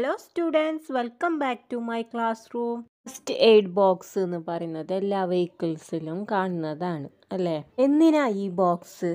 hello students welcome back to my classroom first aid box എന്ന് പറയുന്നത് എല്ലാ വെഹിക്കിൾസിലും കാണുന്നതാണ് അല്ലേ എന്തിനാ ഈ box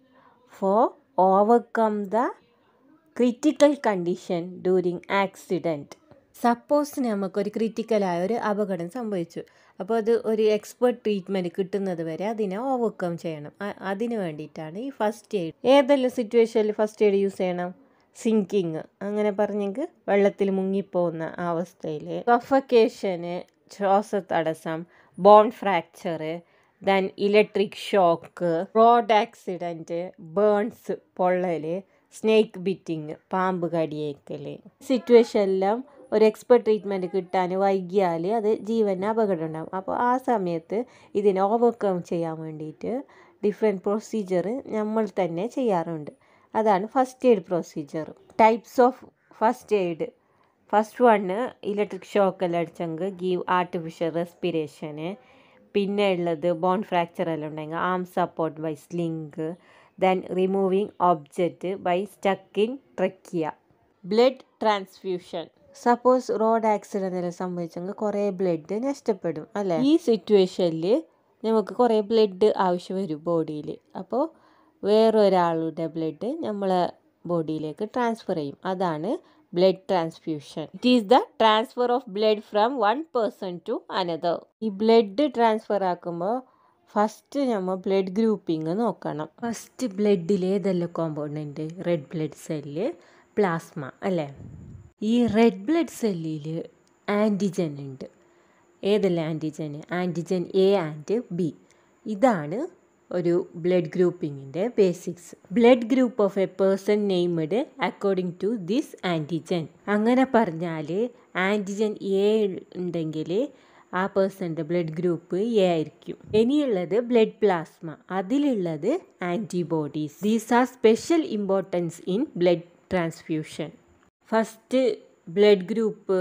for overcome the critical condition during accident suppose നമുക്കൊരു ക്രിറ്റിക്കലായ ഒരു അപകടം സംഭവിച്ചു അപ്പോൾ അത് ഒരു എക്സ്പെർട്ട് ട്രീറ്റ്മെൻറ്റ് കിട്ടുന്നത് വരെ അതിനെ ഓവർകം ചെയ്യണം അ- അതിന് വേണ്ടിയിട്ടാണ് ഈ ഫസ്റ്റ് എയ്ഡ് ഏതെല്ലാം സിറ്റുവേഷനിൽ ഫസ്റ്റ് എയ്ഡ് യൂസ് ചെയ്യണം സിങ്കിങ് അങ്ങനെ പറഞ്ഞെങ്കിൽ വെള്ളത്തിൽ മുങ്ങിപ്പോകുന്ന ആ അവസ്ഥയിൽ സഫക്കേഷന് ശ്വാസതടസ്സം bone fracture then electric shock road accident burns പൊള്ളൽ സ്നേക്ക് ബിറ്റിങ് പാമ്പ് കടിയേക്കൽ സിറ്റുവേഷനിലെല്ലാം ഒരു എക്സ്പെർട്ട് ട്രീറ്റ്മെൻറ്റ് കിട്ടാൻ വൈകിയാൽ അത് ജീവന് അപകടം ഉണ്ടാകും അപ്പോൾ ആ സമയത്ത് ഇതിനെ ഓവർകം ചെയ്യാൻ വേണ്ടിയിട്ട് ഡിഫറെൻറ്റ് പ്രൊസീജിയർ നമ്മൾ തന്നെ ചെയ്യാറുണ്ട് അതാണ് first aid procedure types of first aid first one electric ഷോക്കെല്ലാം അടിച്ചെങ്കിൽ ഗീവ് ആർട്ടിഫിഷ്യൽ റെസ്പിറേഷന് പിന്നെ ഉള്ളത് ബോൺ ഫ്രാക്ചർ എല്ലാം ഉണ്ടെങ്കിൽ arm support by sling then removing object by stuck in trachea blood transfusion suppose road accident എല്ലാം സംഭവിച്ചെങ്കിൽ കുറേ ബ്ലഡ് നഷ്ടപ്പെടും അല്ലേ ഈ സിറ്റുവേഷനിൽ നമുക്ക് കുറേ ബ്ലഡ് ആവശ്യം വരും ബോഡിയിൽ അപ്പോൾ വേറൊരാളുടെ ബ്ലഡ് നമ്മളെ ബോഡിയിലേക്ക് ട്രാൻസ്ഫർ ചെയ്യും അതാണ് blood transfusion it is the transfer of blood from one person to another ഈ ബ്ലഡ് ട്രാൻസ്ഫർ ആക്കുമ്പോൾ ഫസ്റ്റ് നമ്മൾ ബ്ലഡ് ഗ്രൂപ്പിംഗ് നോക്കണം ഫസ്റ്റ് ബ്ലഡിൽ ഏതെല്ലാം compound red blood cell plasma അല്ലേ ഈ റെഡ് ബ്ലഡ് സെല്ലിൽ ആൻറ്റിജൻ ഉണ്ട് ഏതെല്ലാം antigen antigen A and B ഇതാണ് ഒരു ബ്ലഡ് ഗ്രൂപ്പിങ്ങിൻ്റെ basics blood group of a person named according to this antigen അങ്ങനെ പറഞ്ഞാൽ ആൻറ്റിജൻ എ ഉണ്ടെങ്കിൽ ആ പേഴ്സൻ്റെ ബ്ലഡ് ഗ്രൂപ്പ് എ ആയിരിക്കും ഇനിയുള്ളത് ബ്ലഡ് പ്ലാസ്മ അതിലുള്ളത് antibodies these are special importance in blood transfusion first blood group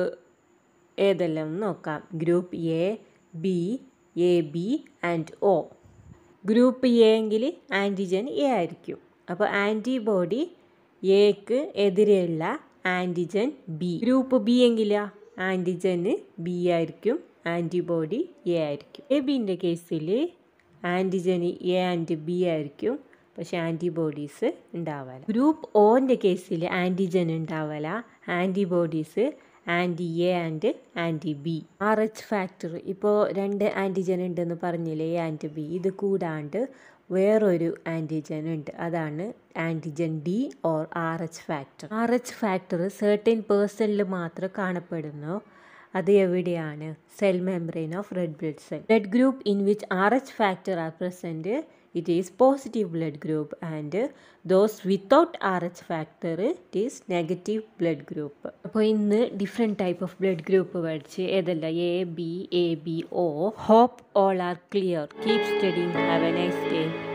ഏതെല്ലാം എന്ന് നോക്കാം group A B A B and O group A എങ്കിൽ ആൻറ്റിജൻ എ ആയിരിക്കും അപ്പോൾ ആൻറ്റിബോഡി എക്ക് എതിരെയുള്ള ആൻറ്റിജൻ ബി ഗ്രൂപ്പ് ബി എങ്കിലാ ആൻറ്റിജന് ബി ആയിരിക്കും ആൻറ്റിബോഡി എ ആയിരിക്കും എ ബിൻ്റെ കേസിൽ ആൻറ്റിജന് എ ആൻഡ് ബി ആയിരിക്കും പക്ഷെ ആൻറ്റിബോഡീസ് ഉണ്ടാവില്ല ഗ്രൂപ്പ് ഓൻ്റെ കേസിൽ ആൻറ്റിജൻ ഉണ്ടാവില്ല antibodies anti A and anti B R H factor ഇപ്പോൾ രണ്ട് ആൻറ്റിജൻ ഉണ്ടെന്ന് പറഞ്ഞില്ലേ എ ആൻഡ് ബി ഇത് കൂടാണ്ട് വേറൊരു ആൻറ്റിജൻ ഉണ്ട് അതാണ് antigen D or R H factor R H factor certain പേഴ്സണിൽ മാത്രം കാണപ്പെടുന്നു അത് എവിടെയാണ് cell membrane of red blood cell blood group in which R H factor are present it is positive blood group and those without R H factor it is negative blood group അപ്പോൾ ഇന്ന് different type of blood group പഠിച്ച് ഏതല്ല A B A B O hope all are clear keep studying have a nice day